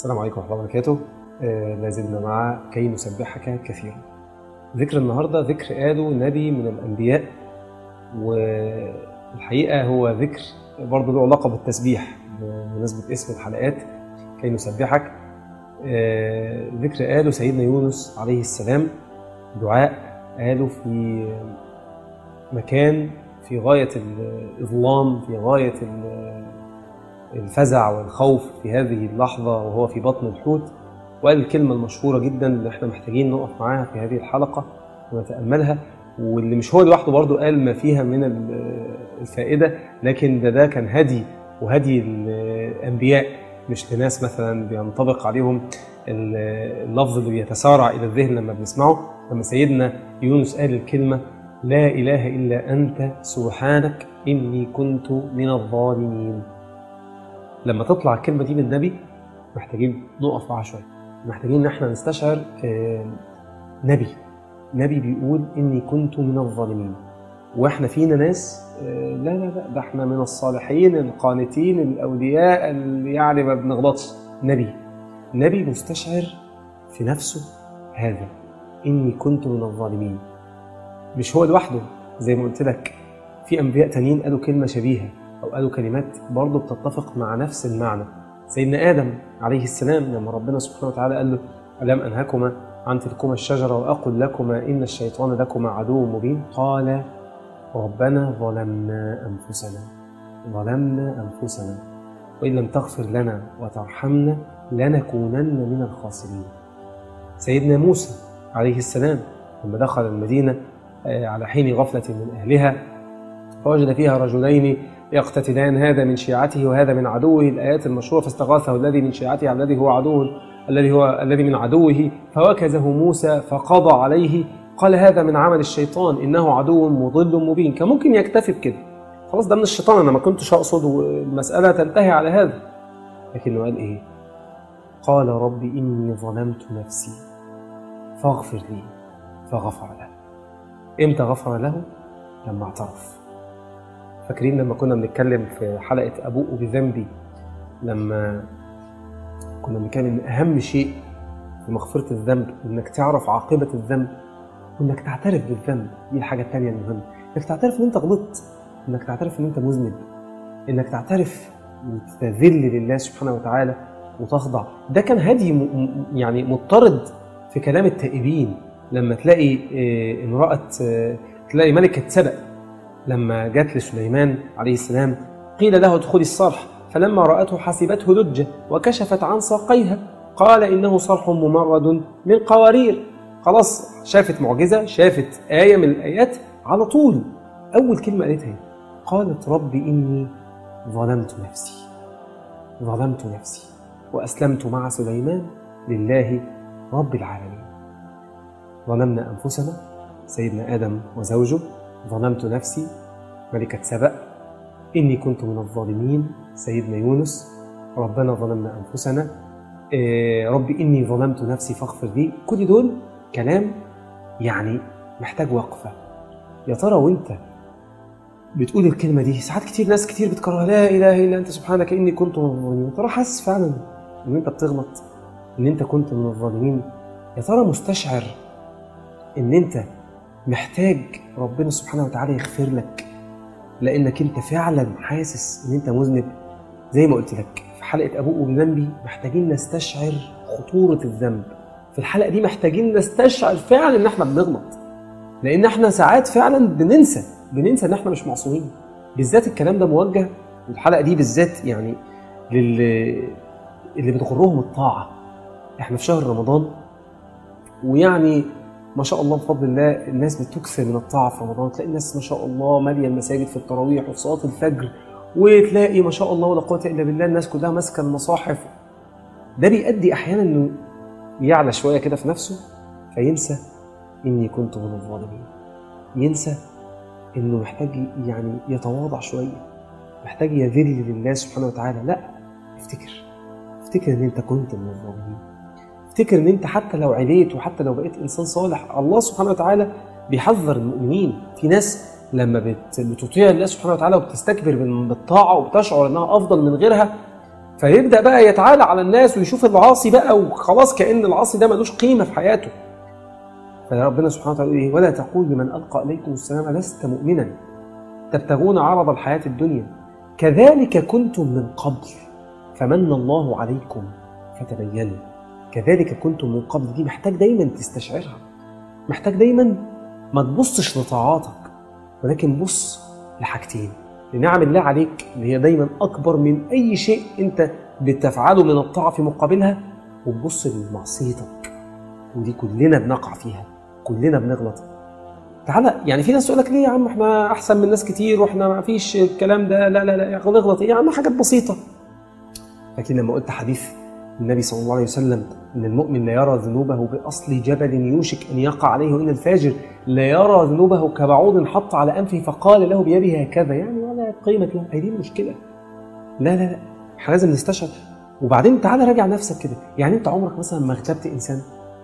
السلام عليكم ورحمة الله وبركاته آه لا زلنا مع كي نسبحك كثيرا ذكر النهاردة ذكر قاله نبي من الأنبياء والحقيقة هو ذكر برضه له علاقة بالتسبيح بمناسبة اسم الحلقات كي نسبحك آه ذكر قاله سيدنا يونس عليه السلام دعاء قاله في مكان في غاية الإظلام في غاية الفزع والخوف في هذه اللحظة وهو في بطن الحوت وقال الكلمة المشهورة جدا اللي احنا محتاجين نقف معاها في هذه الحلقة ونتأملها واللي مش هو لوحده برضه قال ما فيها من الفائدة لكن ده ده كان هدي وهدي الأنبياء مش لناس مثلا بينطبق عليهم اللفظ اللي بيتسارع إلى الذهن لما بنسمعه لما سيدنا يونس قال الكلمة لا إله إلا أنت سبحانك إني كنت من الظالمين لما تطلع الكلمة دي من النبي محتاجين نقف معاها شوية محتاجين إن احنا نستشعر نبي نبي بيقول إني كنت من الظالمين واحنا فينا ناس لا لا لا ده احنا من الصالحين القانتين الأولياء اللي يعني ما بنغلطش نبي نبي مستشعر في نفسه هذا إني كنت من الظالمين مش هو لوحده زي ما قلت لك في أنبياء تانيين قالوا كلمة شبيهة أو قالوا كلمات برضه بتتفق مع نفس المعنى سيدنا آدم عليه السلام لما ربنا سبحانه وتعالى قال له ألم أنهكما عن تلكما الشجرة وأقل لكما إن الشيطان لكما عدو مبين قال ربنا ظلمنا أنفسنا ظلمنا أنفسنا وإن لم تغفر لنا وترحمنا لنكونن من الخاسرين سيدنا موسى عليه السلام لما دخل المدينة على حين غفلة من أهلها فوجد فيها رجلين يقتتلان هذا من شيعته وهذا من عدوه الآيات المشهورة فاستغاثه الذي من شيعته على الذي هو عدو الذي هو الذي من عدوه فوكزه موسى فقضى عليه قال هذا من عمل الشيطان إنه عدو مضل مبين كان ممكن يكتفي بكده خلاص ده من الشيطان أنا ما كنتش أقصد والمسألة تنتهي على هذا لكنه قال إيه قال رب إني ظلمت نفسي فاغفر لي فغفر له امتى غفر له لما اعترف فاكرين لما كنا بنتكلم في حلقه ابوء بذنبي لما كنا بنتكلم ان اهم شيء في مغفره الذنب انك تعرف عاقبه الذنب وانك تعترف بالذنب دي الحاجه الثانيه المهمه انك تعترف ان انت غلطت انك تعترف ان انت مذنب انك تعترف وتذل لله سبحانه وتعالى وتخضع ده كان هدي يعني مضطرد في كلام التائبين لما تلاقي امرأة تلاقي ملكة سبأ لما جات لسليمان عليه السلام قيل له ادخلي الصرح فلما رأته حسبته لجة وكشفت عن ساقيها قال إنه صرح ممرد من قوارير خلاص شافت معجزة شافت آية من الآيات على طول أول كلمة قالتها قالت رب إني ظلمت نفسي ظلمت نفسي وأسلمت مع سليمان لله رب العالمين ظلمنا أنفسنا سيدنا آدم وزوجه ظلمت نفسي ملكة سبأ إني كنت من الظالمين سيدنا يونس ربنا ظلمنا أنفسنا إيه ربي إني ظلمت نفسي فاغفر لي كل دول كلام يعني محتاج وقفة يا ترى وانت بتقول الكلمة دي ساعات كتير ناس كتير بتكررها لا إله إلا أنت سبحانك إني كنت من الظالمين ترى حاسس فعلا إن أنت بتغلط إن أنت كنت من الظالمين يا ترى مستشعر ان انت محتاج ربنا سبحانه وتعالى يغفر لك لانك انت فعلا حاسس ان انت مذنب زي ما قلت لك في حلقه ابوء بذنبي محتاجين نستشعر خطوره الذنب في الحلقه دي محتاجين نستشعر فعلا ان احنا بنغلط لان احنا ساعات فعلا بننسى بننسى ان احنا مش معصومين بالذات الكلام ده موجه والحلقه دي بالذات يعني للي اللي بتغرهم الطاعه احنا في شهر رمضان ويعني ما شاء الله بفضل الله الناس بتكثر من الطاعه في رمضان تلاقي الناس ما شاء الله ماليه المساجد في التراويح وفي صلاه الفجر وتلاقي ما شاء الله ولا قوه الا بالله الناس كلها ماسكه المصاحف ده بيؤدي احيانا انه يعلى شويه كده في نفسه فينسى اني كنت من الظالمين ينسى انه محتاج يعني يتواضع شويه محتاج يذل لله سبحانه وتعالى لا افتكر افتكر ان انت كنت من الظالمين افتكر ان انت حتى لو عليت وحتى لو بقيت انسان صالح الله سبحانه وتعالى بيحذر المؤمنين في ناس لما بت- بتطيع الله سبحانه وتعالى وبتستكبر بال- بالطاعه وبتشعر انها افضل من غيرها فيبدا بقى يتعالى على الناس ويشوف العاصي بقى وخلاص كان العاصي ده ملوش قيمه في حياته فربنا سبحانه وتعالى يقول ايه ولا تقول لمن القى اليكم السلام لست مؤمنا تبتغون عرض الحياه الدنيا كذلك كنتم من قبل فمن الله عليكم فتبينوا كذلك كنتم من قبل دي محتاج دايما تستشعرها محتاج دايما ما تبصش لطاعاتك ولكن بص لحاجتين لنعم الله عليك اللي هي دايما اكبر من اي شيء انت بتفعله من الطاعه في مقابلها وتبص لمعصيتك ودي كلنا بنقع فيها كلنا بنغلط تعالى يعني في ناس تقول لك ليه يا عم احنا احسن من ناس كتير واحنا ما فيش الكلام ده لا لا لا نغلط ايه يا عم حاجات بسيطه لكن لما قلت حديث النبي صلى الله عليه وسلم ان المؤمن لا يرى ذنوبه باصل جبل يوشك ان يقع عليه وان الفاجر لا يرى ذنوبه كبعوض حط على انفه فقال له بيده هكذا يعني ولا قيمه له هي دي المشكله لا لا لا احنا لازم نستشعر وبعدين تعالى راجع نفسك كده يعني انت عمرك مثلا ما اغتبت انسان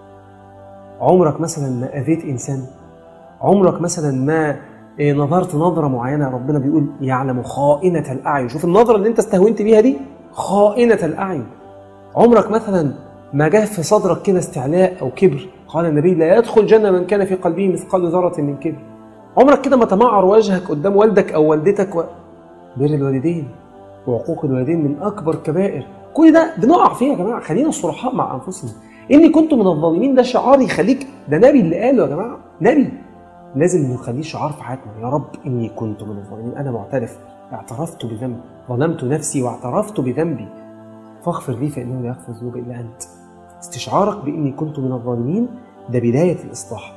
عمرك مثلا ما اذيت انسان عمرك مثلا ما نظرت نظرة معينة ربنا بيقول يعلم خائنة الأعين شوف النظرة اللي أنت استهونت بيها دي خائنة الأعين عمرك مثلا ما جاء في صدرك كده استعلاء أو كبر قال النبي لا يدخل جنة من كان في قلبه مثقال ذرة من كبر عمرك كده ما تمعر وجهك قدام والدك أو والدتك و... بر الوالدين وعقوق الوالدين من أكبر كبائر كل ده بنقع فيه يا جماعة خلينا صرحاء مع أنفسنا إني كنت من الظالمين ده شعار يخليك ده نبي اللي قاله يا جماعة نبي لازم نخليه شعار في حياتنا يا رب اني كنت من الظالمين انا معترف اعترفت بذنبي ظلمت نفسي واعترفت بذنبي فاغفر لي فانه لا يغفر الذنوب الا انت استشعارك باني كنت من الظالمين ده بدايه الاصلاح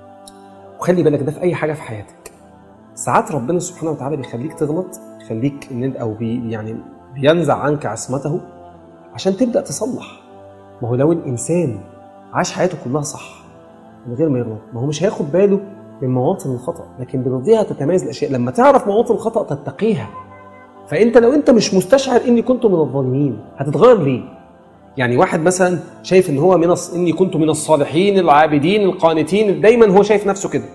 وخلي بالك ده في اي حاجه في حياتك ساعات ربنا سبحانه وتعالى بيخليك تغلط يخليك ان او بي يعني بينزع عنك عصمته عشان تبدا تصلح ما هو لو الانسان عاش حياته كلها صح من غير ما يغلط ما هو مش هياخد باله من مواطن الخطا لكن بنرضيها تتميز الاشياء لما تعرف مواطن الخطا تتقيها فانت لو انت مش مستشعر اني كنت من الظالمين هتتغير ليه يعني واحد مثلا شايف ان هو من الص... اني كنت من الصالحين العابدين القانتين دايما هو شايف نفسه كده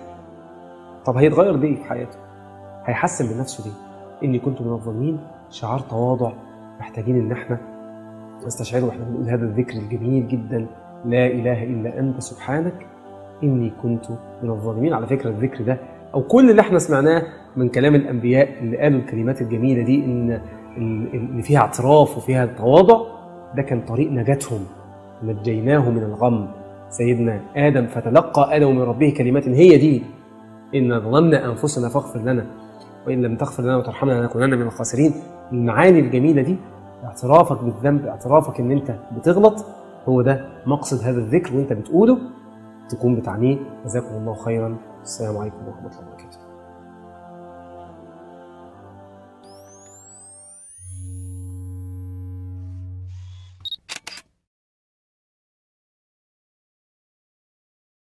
طب هيتغير ليه في حياته هيحسن من نفسه ليه اني كنت من الظالمين شعار تواضع محتاجين ان احنا نستشعره واحنا بنقول هذا الذكر الجميل جدا لا اله الا انت سبحانك إني كنت من الظالمين على فكرة الذكر ده أو كل اللي احنا سمعناه من كلام الأنبياء اللي قالوا الكلمات الجميلة دي إن اللي فيها اعتراف وفيها تواضع ده كان طريق نجاتهم نجيناه من الغم سيدنا آدم فتلقى آدم من ربه كلمات هي دي إن ظلمنا أنفسنا فاغفر لنا وإن لم تغفر لنا وترحمنا لنكونن من الخاسرين المعاني الجميلة دي اعترافك بالذنب اعترافك إن أنت بتغلط هو ده مقصد هذا الذكر وأنت بتقوله تكون بتعنيه جزاكم الله خيرا السلام عليكم ورحمه الله وبركاته